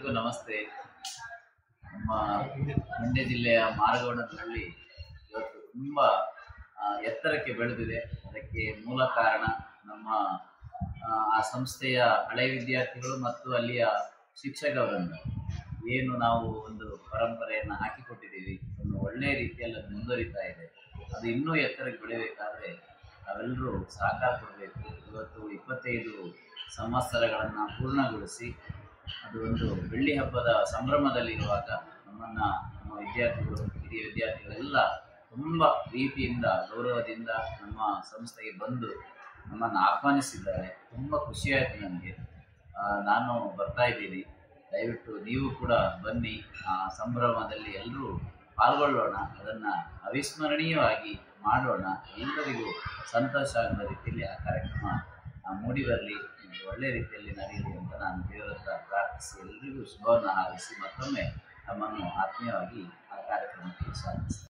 ಎಲ್ರಿಗೂ ನಮಸ್ತೆ ನಮ್ಮ ಮಂಡ್ಯ ಜಿಲ್ಲೆಯ ಮಾರಗೌಡನಹಳ್ಳಿ ಇವತ್ತು ತುಂಬ ಆ, ಎತ್ತರಕ್ಕೆ ಬೆಳೆದಿದೆ ಅದಕ್ಕೆ ಮೂಲ ಕಾರಣ ನಮ್ಮ ಆ, ಆ ಸಂಸ್ಥೆಯ ಹಳೆಯ ವಿದ್ಯಾರ್ಥಿಗಳು ಮತ್ತು ಅಲ್ಲಿಯ ಶಿಕ್ಷಕವರನ್ನು ಏನು ನಾವು ಒಂದು ಪರಂಪರೆಯನ್ನು ಹಾಕಿಕೊಟ್ಟಿದ್ದೀವಿ ಒಂದು ಒಳ್ಳೆಯ ರೀತಿಯಲ್ಲಿ ಅದು ಮುಂದುವರಿತಾ ಇದೆ ಅದು ಇನ್ನೂ ಎತ್ತರಕ್ಕೆ ಬೆಳಿಬೇಕಾದ್ರೆ ನಾವೆಲ್ಲರೂ ಸಹಕಾರ ಕೊಡಬೇಕು ಇವತ್ತು ಇಪ್ಪತ್ತೈದು ಸಂವತ್ಸರಗಳನ್ನು ಪೂರ್ಣಗೊಳಿಸಿ ಅದು ಒಂದು ಬೆಳ್ಳಿ ಹಬ್ಬದ ಸಂಭ್ರಮದಲ್ಲಿರುವಾಗ ನಮ್ಮನ್ನ ನಮ್ಮ ವಿದ್ಯಾರ್ಥಿಗಳು ಹಿರಿಯ ವಿದ್ಯಾರ್ಥಿಗಳೆಲ್ಲ ತುಂಬ ಪ್ರೀತಿಯಿಂದ ಗೌರವದಿಂದ ನಮ್ಮ ಸಂಸ್ಥೆಗೆ ಬಂದು ನಮ್ಮನ್ನು ಆಹ್ವಾನಿಸಿದ್ದಾರೆ ತುಂಬ ಖುಷಿಯಾಯಿತು ನನಗೆ ಆ, ನಾನು ಬರ್ತಾ ಇದ್ದೀನಿ ದಯವಿಟ್ಟು ನೀವು ಕೂಡ ಬನ್ನಿ ಆ ಸಂಭ್ರಮದಲ್ಲಿ ಎಲ್ಲರೂ ಪಾಲ್ಗೊಳ್ಳೋಣ ಅದನ್ನು ಅವಿಸ್ಮರಣೀಯವಾಗಿ ಮಾಡೋಣ ಎಲ್ಲರಿಗೂ ಸಂತೋಷ ಆಗೋ ರೀತಿಯಲ್ಲಿ ಆ ಕಾರ್ಯಕ್ರಮ ಆ, ಮೂಡಿ ಬರಲಿ ಒಳ್ಳೆ ರೀತಿಯಲ್ಲಿ ನಡೆಯಲಿ ಅಂತ ನಾನು ದೇವರ ಹತ್ರ ಪ್ರಾರ್ಥಿಸಿ ಎಲ್ಲರಿಗೂ ಶುಭವನ್ನು ಹಾರೈಸಿ ಮತ್ತೊಮ್ಮೆ ತಮ್ಮನ್ನು ಆತ್ಮೀಯವಾಗಿ ಆ ಕಾರ್ಯಕ್ರಮಕ್ಕೆ ಸ್ವಾಗತಿಸ್ತೇನೆ